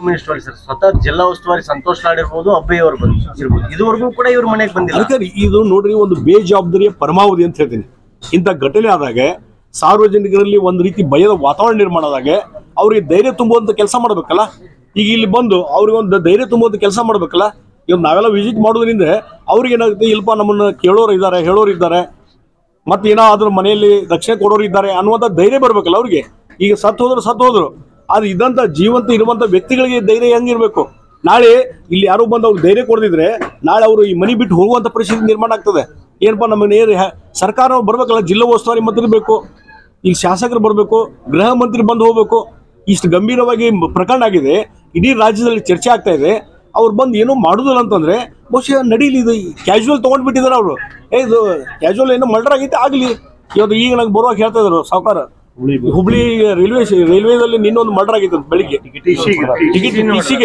Home minister sir ಸ್ವತಃ ಜಿಲ್ಲಾ ಉಸ್ತುವಾರಿ ಸಂತೋಷ್ ಲಾಡ್ ಇರ್ಬೋದು ಅಬ್ಬಯ್ಯ ಅವರು ಬಂದು ಇರ್ಬೋದು ಇದುವರೆಗೂ ಕೂಡ ಇವ್ರ ಮನೆಗೆ ಬಂದಿಲ್ಲ ಅದಕ್ಕೆ ಇದು ನೋಡ್ರಿ ಒಂದು ಬೇಜವಾಬ್ದಾರಿಯ ಪರಮಾವಧಿ ಅಂತ ಹೇಳ್ತೀನಿ ಇಂಥ ಘಟನೆ ಆದಾಗ ಸಾರ್ವಜನಿಕರಲ್ಲಿ ಒಂದು ರೀತಿ ಭಯದ ವಾತಾವರಣ ನಿರ್ಮಾಣ ಆದಾಗ ಅವ್ರಿಗೆ ಧೈರ್ಯ ತುಂಬುವಂತ ಕೆಲಸ ಮಾಡ್ಬೇಕಲ್ಲ ಈಗ ಇಲ್ಲಿ ಬಂದು ಅವ್ರಿಗೆ ಒಂದು ಧೈರ್ಯ ತುಂಬುವಂತ ಕೆಲಸ ಮಾಡ್ಬೇಕಲ್ಲ ಈಗ ನಾವೆಲ್ಲ ವಿಸಿಟ್ ಮಾಡೋದ್ರಿಂದ ಅವ್ರಿಗೆ ಏನಾಗುತ್ತೆ ಇಲ್ಪ ನಮ್ಮನ್ನ ಕೇಳೋರು ಇದ್ದಾರೆ ಹೇಳೋರು ಇದ್ದಾರೆ ಮತ್ತೆ ಏನೋ ಅದ್ರ ಮನೆಯಲ್ಲಿ ರಕ್ಷಣೆ ಕೊಡೋರು ಇದ್ದಾರೆ ಅನ್ನುವಂಥ ಧೈರ್ಯ ಬರ್ಬೇಕಲ್ಲ ಅವ್ರಿಗೆ ಈಗ ಸತ್ತು ಹೋದ್ರು ಸತ್ತು ಹೋದ್ರು ಆದ್ರೆ ಇದ್ದಂತ ಜೀವಂತ ಇರುವಂತ ವ್ಯಕ್ತಿಗಳಿಗೆ ಧೈರ್ಯ ಹೆಂಗಿರ್ಬೇಕು ನಾಳೆ ಇಲ್ಲಿ ಯಾರೋ ಬಂದು ಅವ್ರಿಗೆ ಧೈರ್ಯ ಕೊಡದಿದ್ರೆ ನಾಳೆ ಅವರು ಈ ಮನಿ ಬಿಟ್ಟು ಹೋಗುವಂತ ಪರಿಸ್ಥಿತಿ ನಿರ್ಮಾಣ ಆಗ್ತದೆ ಏನಪ್ಪಾ ನಮ್ಮ ನೇರ ಸರ್ಕಾರ ಬರ್ಬೇಕಲ್ಲ ಜಿಲ್ಲಾ ಉಸ್ತುವಾರಿ ಮಂತ್ರಿ ಬೇಕು ಈಗ ಶಾಸಕರು ಬರಬೇಕು ಗೃಹ ಮಂತ್ರಿ ಬಂದು ಹೋಗ್ಬೇಕು ಇಷ್ಟು ಗಂಭೀರವಾಗಿ ಮ- ಪ್ರಕರಣ ಆಗಿದೆ ಇಡೀ ರಾಜ್ಯದಲ್ಲಿ ಚರ್ಚೆ ಆಗ್ತಾ ಇದೆ ಅವ್ರು ಬಂದು ಏನೋ ಮಾಡುದಿಲ್ಲ ಅಂತಂದ್ರೆ ಬಹುಶಃ ನಡೀಲಿ ಇದು ಕ್ಯಾಶುವಲ್ ತಗೊಂಡ್ಬಿಟ್ಟಿದ್ದಾರೆ ಅವರು ಏ ಇದು ಕ್ಯಾಶುವಲ್ ಏನೋ ಮರ್ಡರ್ ಆಗೈತೆ ಆಗಲಿ ಇವತ್ತು ಈಗ ನಂಗೆ ಬರುವಾಗ ಹೇಳ್ತಾ ಇದ್ರು ಸಾವುಕಾರ ಹುಬ್ಳಿ ರೈಲ್ವೆ ರೈಲ್ವೇದಲ್ಲಿ ನಿನ್ನೊಂದು ಮರ್ಡರ್ ಆಗಿತ್ತು ಅಂತ ಬೆಳಿಗ್ಗೆ ಟಿಕೆಟ್ ಟಿಸಿಗೆ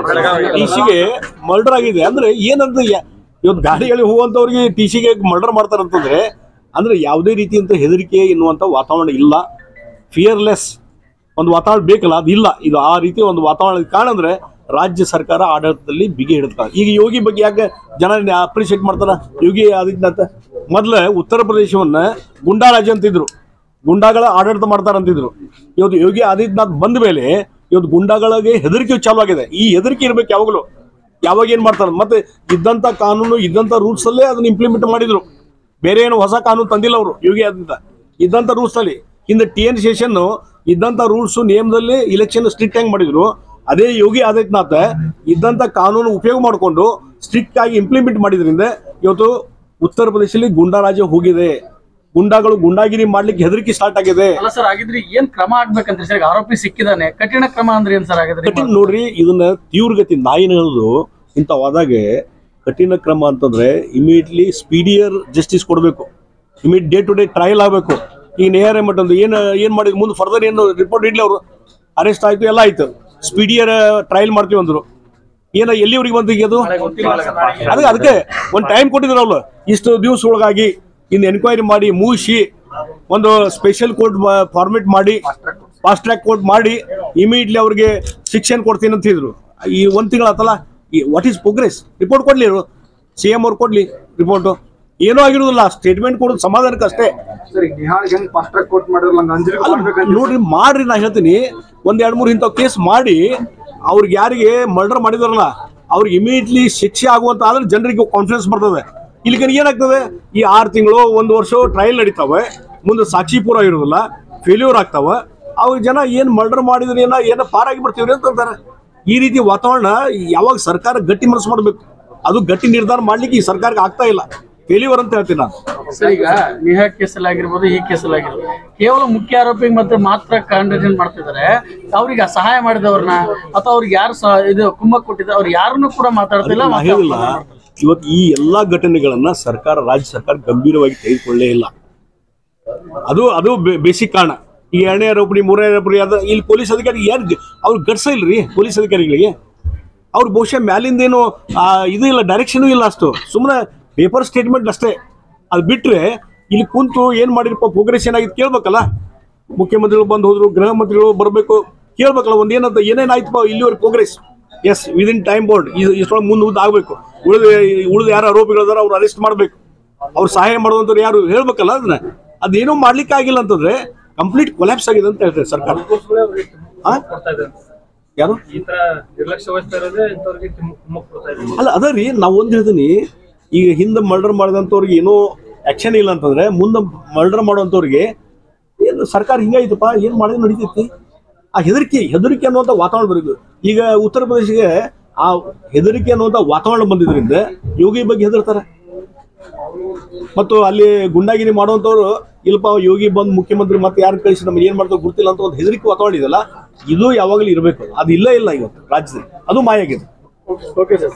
ಟಿಸಿಗೆ ಮರ್ಡರ್ ಆಗಿದೆ ಅಂದ್ರೆ ಏನಂತ ಯಾ- ಇವತ್ತು ಗಾಡಿಯಲ್ಲಿ ಹೋಗುವಂತವ್ರಿಗೆ ಟಿಸಿಗೆ ಮರ್ಡರ್ ಮಾಡ್ತಾರಂತಂದ್ರೆ ಅಂದ್ರೆ ಯಾವುದೇ ರೀತಿಯಂತ ಹೆದರಿಕೆ ಎನ್ನುವಂತ ವಾತಾವರಣ ಇಲ್ಲ ಫಿಯರ್ಲೆಸ್ ಒಂದು ವಾತಾವರಣ ಬೇಕಲ್ಲ ಅದು ಇಲ್ಲ ಇದು ಆ ರೀತಿ ಒಂದು ವಾತಾವರಣ ಕಾರಣ ಅಂದ್ರೆ ರಾಜ್ಯ ಸರ್ಕಾರ ಆಡಳಿತದಲ್ಲಿ ಬಿಗಿ ಹಿಡಿತಾರೆ ಈಗ ಯೋಗಿ ಬಗ್ಗೆ ಯಾಕೆ ಜನ ಅಪ್ರಿಷಿಯೇಟ್ ಮಾಡ್ತಾರ ಯೋಗಿ ಆದಿತ್ಯನಾಥ್ ಮೊದ್ಲ ಉತ್ತರ ಪ್ರದೇಶವನ್ನ ಗುಂಡಾ ರಾಜ್ಯ ಅಂತಿದ್ರು ಗುಂಡಾಗಳ ಆಡಳಿತ ಮಾಡ್ತಾರಂತಿದ್ರು ಇವತ್ತು ಯೋಗಿ ಆದಿತ್ಯನಾಥ್ ಬಂದ ಮೇಲೆ ಇವತ್ತು ಗುಂಡಾಗಳಿಗೆ ಹೆದರಿಕೆ ಚಾಲು ಆಗಿದೆ ಈ ಹೆದರಿಕೆ ಇರ್ಬೇಕು ಯಾವಾಗಲೂ ಯಾವಾಗ ಏನ್ ಮಾಡ್ತಾರೆ ಮತ್ತೆ ಇದ್ದಂತ ಕಾನೂನು ಇದ್ದಂತ ರೂಲ್ಸ್ ಅಲ್ಲೇ ಅದನ್ನ ಇಂಪ್ಲಿಮೆಂಟ್ ಮಾಡಿದ್ರು ಬೇರೆ ಏನು ಹೊಸ ಕಾನೂನು ತಂದಿಲ್ಲ ಅವರು ಯೋಗಿ ಆದಿತ್ಯ ಇದ್ದಂತ ರೂಲ್ಸ್ ಅಲ್ಲಿ ಹಿಂದೆ ಟಿ ಎನ್ ಸೆಷನ್ ಇದ್ದಂತ ರೂಲ್ಸ್ ನಿಯಮದಲ್ಲಿ ಇಲೆಕ್ಷನ್ ಸ್ಟ್ರಿಕ್ಟ್ ಹೆಂಗ್ ಮಾಡಿದ್ರು ಅದೇ ಯೋಗಿ ಆದಿತ್ಯನಾಥ್ ಇದ್ದಂತ ಕಾನೂನು ಉಪಯೋಗ ಮಾಡಿಕೊಂಡು ಸ್ಟ್ರಿಕ್ಟ್ ಆಗಿ ಇಂಪ್ಲಿಮೆಂಟ್ ಮಾಡಿದ್ರಿಂದ ಇವತ್ತು ಉತ್ತರ ಪ್ರದೇಶದಲ್ಲಿ ಗುಂಡಾ ರಾಜ್ಯ ಹೋಗಿದೆ ಗುಂಡಾಗಳು ಗುಂಡಾಗಿರಿ ಮಾಡ್ಲಿಕ್ಕೆ ಹೆದರಿಕೆ ಸ್ಟಾರ್ಟ್ ಆಗಿದೆ ಅಲ್ಲ ಸರ್ ಹಾಗಿದ್ರೆ ಏನ್ ಕ್ರಮ ಆಗ್ಬೇಕಂತ್ರಿ ಸರ್ ಈಗ ಆರೋಪಿ ಸಿಕ್ಕಿದಾನೆ ಕಠಿಣ ಕ್ರಮ ಅಂದ್ರೆ ಏನ್ ಸರ್ ಹಾಗಾದ್ರೆ ಕಠಿಣ ನೋಡ್ರಿ ಇದನ್ನ ತೀವ್ರಗತಿ ನಾಯಿನ ಹೇಳುದು ಇಂಥವಾದಾಗ ಕಠಿಣ ಕ್ರಮ ಅಂತಂದ್ರೆ ಇಮಿಡಿಯೇಟ್ಲಿ ಸ್ಪೀಡಿಯರ್ ಜಸ್ಟಿಸ್ ಕೊಡಬೇಕು immediate day to day trial ಆಗಬೇಕು ಈಗ ನೇರ ಮಟ್ಟದ್ದು ಏನು ಏನು ಮಾಡಿದ್ರು ಮುಂದೆ ಫರ್ದರ್ ಏನು ರಿಪೋರ್ಟ್ ಇಡ್ಲಿ ಅವರು ಅರೆಸ್ಟ್ ಆಯ್ತು ಎಲ್ಲ ಆಯ್ತು ಸ್ಪೀಡಿಯರ್ ಟ್ರಯಲ್ ಮಾಡ್ತೀವಿ ಅಂದ್ರು ಏನ ಎಲ್ಲಿವರೆಗೆ ಬಂತು ಈಗ ಅದು ಅದಕ್ಕೆ ಅದಕ್ಕೆ ಒಂದು ಟೈಮ್ ಕೊಟ್ಟಿದ್ರು ಅವ್ರು ಇಷ್ಟು ದಿವಸ ಒಳಗಾಗಿ ಇನ್ನು ಎನ್ಕ್ವೈರಿ ಮಾಡಿ ಮುಗಿಸಿ ಒಂದು ಸ್ಪೆಷಲ್ ಕೋರ್ಟ್ ಫಾರ್ಮೇಟ್ ಮಾಡಿ ಫಾಸ್ಟ್ ಟ್ರ್ಯಾಕ್ ಕೋರ್ಟ್ ಮಾಡಿ ಇಮಿಡಿಯೇಟ್ಲಿ ಅವ್ರಿಗೆ ಶಿಕ್ಷಣ ಕೊಡ್ತೀನಿ ಅಂತ ಹೇಳಿದ್ರು ಈ ಒಂದು ತಿಂಗಳು ಆತಲ್ಲ ಈ ವಾಟ್ ಈಸ್ ಪ್ರೋಗ್ರೆಸ್ ರಿಪೋರ್ಟ್ ಕೊಡ್ಲಿ ಅವರು ಸಿ ಎಂ ಅವ್ರು ಕೊಡ್ಲಿ ರಿಪೋರ್ಟು ಏನೂ ಆಗಿರೋದಿಲ್ಲ ಸ್ಟೇಟ್ಮೆಂಟ್ ಕೊಡೋದು ಸಮಾಧಾನಕ್ಕೆ ಅಷ್ಟೇ ಸರ್ ಈಗ ನಿಹಾಳ್ಗೆ ಹೆಂಗ್ ಫಾಸ್ಟ್ ಟ್ರ್ಯಾಕ್ ಕೋರ್ಟ್ ಮಾಡಿದ್ರಲ್ಲ ಹಂಗ ಅಂಜಲಿ ಅಲ್ಲ, ಮಾಡ್ಬೇಕಂತ ನೋಡ್ರಿ ಮಾಡ್ರಿ ನಾ ಹೇಳ್ತೀನಿ ಒಂದ್ ಎರಡ್ ಮೂರು ಇಂಥವ್ ಕೇಸ್ ಮಾಡಿ ಅವ್ರಿಗೆ ಯಾರಿಗೆ ಮರ್ಡರ್ ಮಾಡಿದಾರಲ್ಲ ಅವ್ರಿಗೆ ಇಮಿಡಿಯೇಟ್ಲಿ ಶಿಕ್ಷೆ ಆಗುವಂತ ಆದ್ರೆ ಜನರಿಗೆ ಕಾನ್ಫಿಡೆನ್ಸ್ ಬರ್ತದೆ ಇಲ್ಲಿ ಏನಾಗ್ತದೆ ಈ ಆರು ತಿಂಗಳು ಒಂದು ವರ್ಷ ಟ್ರಯಲ್ ನಡೀತಾವೆ ಮುಂದೆ ಸಾಕ್ಷಿಪೂರ ಇರೋದಿಲ್ಲ ಫೇಲ್ಯೂರ್ ಆಗ್ತಾವ ಅವಾಗ ಜನ ಏನ್ ಮರ್ಡರ್ ಮಾಡಿದ್ರಿ ಏನೋ ಏನೋ ಪಾರಾಗಿ ಬರ್ತೀವ್ರಿ ಅಂತ ಅಂತಾರೆ ಈ ರೀತಿ ವಾತಾವರಣ ಯಾವಾಗ ಸರ್ಕಾರ ಗಟ್ಟಿ ಮನಸ್ಸು ಮಾಡ್ಬೇಕು ಅದು ಗಟ್ಟಿ ನಿರ್ಧಾರ ಮಾಡ್ಲಿಕ್ಕೆ ಈ ಸರ್ಕಾರಕ್ಕೆ ಆಗ್ತಾ ಇಲ್ಲ ಫೇಲ್ಯೂರ್ ಅಂತ ಹೇಳ್ತೀನಿ ನಾನು ಸರ್ ಈಗ ನಿಹಾ ಕೇಸಲ್ಲಿ ಆಗಿರ್ಬೋದು ಈ ಕೇಸಲ್ಲಿ ಆಗಿರ್ಬೋದು ಕೇವಲ ಮುಖ್ಯ ಆರೋಪಿಗೆ ಮಾತ್ರ ಮಾತ್ರ ಕಂಡೀಷನ್ ಮಾಡ್ತಿದ್ದಾರೆ ಅವ್ರಿಗೆ ಸಹಾಯ ಮಾಡಿದವ್ರನ್ನ ಅಥವಾ ಅವ್ರಿಗೆ ಯಾರು ಸಹ ಇದು ಕುಮ್ಮಕ್ ಕೊಟ್ಟಿದ್ದಾರೆ ಅವ್ರು ಯಾರನ್ನು ಕೂಡ ಮಾತಾಡ್ತಿಲ್ಲ ಅದಕ್ಕೆ ನಾ ಮತ್ತೆ ಹೇಳಿಲ್ಲ ಇವತ್ತು ಈ ಎಲ್ಲಾ ಘಟನೆಗಳನ್ನ ಸರ್ಕಾರ ರಾಜ್ಯ ಸರ್ಕಾರ ಗಂಭೀರವಾಗಿ ತೆಗೆದುಕೊಳ್ಳೇ ಇಲ್ಲ ಅದು ಅದು ಬೇಸಿಕ್ ಕಾರಣ ಈ ಎರಡನೇ ಆರೋಪಿ ಮೂರನೇ ಆರೋಪಿ ಅದ ಇಲ್ಲಿ ಪೊಲೀಸ್ ಅಧಿಕಾರಿ ಯಾರು ಅವ್ರು ಗಡ್ಸ ಇಲ್ರಿ ಪೊಲೀಸ್ ಅಧಿಕಾರಿಗಳಿಗೆ ಅವ್ರು ಬಹುಶಃ ಮ್ಯಾಲಿಂದ ಏನು ಆ, ಇದು ಇಲ್ಲ ಡೈರೆಕ್ಷನ್ ಇಲ್ಲ ಅಷ್ಟು ಸುಮ್ಮನೆ ಪೇಪರ್ ಸ್ಟೇಟ್ಮೆಂಟ್ ಅಷ್ಟೇ ಅದು ಬಿಟ್ರೆ ಇಲ್ಲಿ ಕುಂತು ಏನ್ ಮಾಡಿರಪ್ಪ ಪ್ರೋಗ್ರೆಸ್ ಏನಾಗಿತ್ತು ಕೇಳ್ಬೇಕಲ್ಲ ಮುಖ್ಯಮಂತ್ರಿಗಳು ಬಂದು ಹೋದ್ರು ಗೃಹ ಮಂತ್ರಿಗಳು ಬರಬೇಕು ಕೇಳ್ಬೇಕಲ್ಲ ಒಂದ್ ಏನಂತ ಏನೇನಾಯ್ತಪ್ಪ ಇಲ್ಲಿವರೆಗೆ progress as within time bound ಇಷ್ಟೊಳಗೆ ಮುಂದೆ ಮುಂದೆ ಆಗ್ಬೇಕು ಉಳಿದ ಉಳಿದ ಯಾರು ಆರೋಪಿಗಳಿದಾರ ಅವ್ರು ಅರೆಸ್ಟ್ ಮಾಡ್ಬೇಕು ಅವ್ರು ಸಹಾಯ ಮಾಡುವಂತವ್ರು ಯಾರು ಹೇಳ್ಬೇಕಲ್ಲ ಅದನ್ನ ಅದೇನೋ ಮಾಡ್ಲಿಕ್ಕೆ ಆಗಿಲ್ಲ ಅಂತಂದ್ರೆ ಕಂಪ್ಲೀಟ್ ಕೊಲ್ಯಾಪ್ಸ್ ಆಗಿದೆ ಅಂತ ಹೇಳ್ತಾರೆ ಸರ್ಕಾರ ಆ? ಯಾರು ಈ ತರ ನಿರ್ಲಕ್ಷ್ಯ ವಹಿಸ್ತಾ ಇರೋದೇ ಇಂಥವ್ರಿಗೆ ಕುಮ್ಮಕ್ ಕೊಡ್ತಾ ಇದ್ದಾರೆ ಅಲ್ಲ ಅದ ರೀ ನಾವು ಒಂದ್ ಹೇಳ್ತೀನಿ ಈಗ ಹಿಂದೆ ಮರ್ಡರ್ ಮಾಡಿದಂಥವ್ರಿಗೆ ಏನೋ ಆಕ್ಷನ್ ಇಲ್ಲ ಅಂತಂದ್ರೆ ಮುಂದೆ ಮರ್ಡರ್ ಮಾಡುವಂಥವ್ರಿಗೆ ಏನು ಸರ್ಕಾರ ಹಿಂಗಾಯ್ತಪ್ಪ ಏನ್ ಮಾಡಿದ್ರೆ ನಡೀತೈತಿ ಆ ಹೆದರಿಕೆ ಹೆದರಿಕೆ ಅನ್ನುವಂಥ ವಾತಾವರಣ ಬರಬೇಕು ಈಗ ಉತ್ತರ ಪ್ರದೇಶಕ್ಕೆ ಆ ಹೆದರಿಕೆ ಅನ್ನುವಂಥ ವಾತಾವರಣ ಬಂದಿದ್ರಿಂದ ಯೋಗಿ ಬಗ್ಗೆ ಹೆದರ್ತಾರೆ ಮತ್ತು ಅಲ್ಲಿ ಗುಂಡಾಗಿರಿ ಮಾಡುವಂಥವ್ರು ಇಲ್ಲಪ್ಪ ಯೋಗಿ ಬಂದು ಮುಖ್ಯಮಂತ್ರಿ ಮತ್ತೆ ಯಾರು ಕಳಿಸಿ ನಮ್ಗೆ ಏನ್ ಮಾಡ್ತಾರೆ ಗೊತ್ತಿಲ್ಲ ಅಂತ ಒಂದು ಹೆದರಿಕೆ ವಾತಾವರಣ ಇದೆಯಲ್ಲ ಇದು ಯಾವಾಗಲೂ ಇರಬೇಕು ಅದು ಇಲ್ಲ ಇಲ್ಲ ಇವತ್ತು ರಾಜ್ಯದಲ್ಲಿ ಅದು ಮಾಯಾಗಿದೆ ಓಕೆ ಸರ್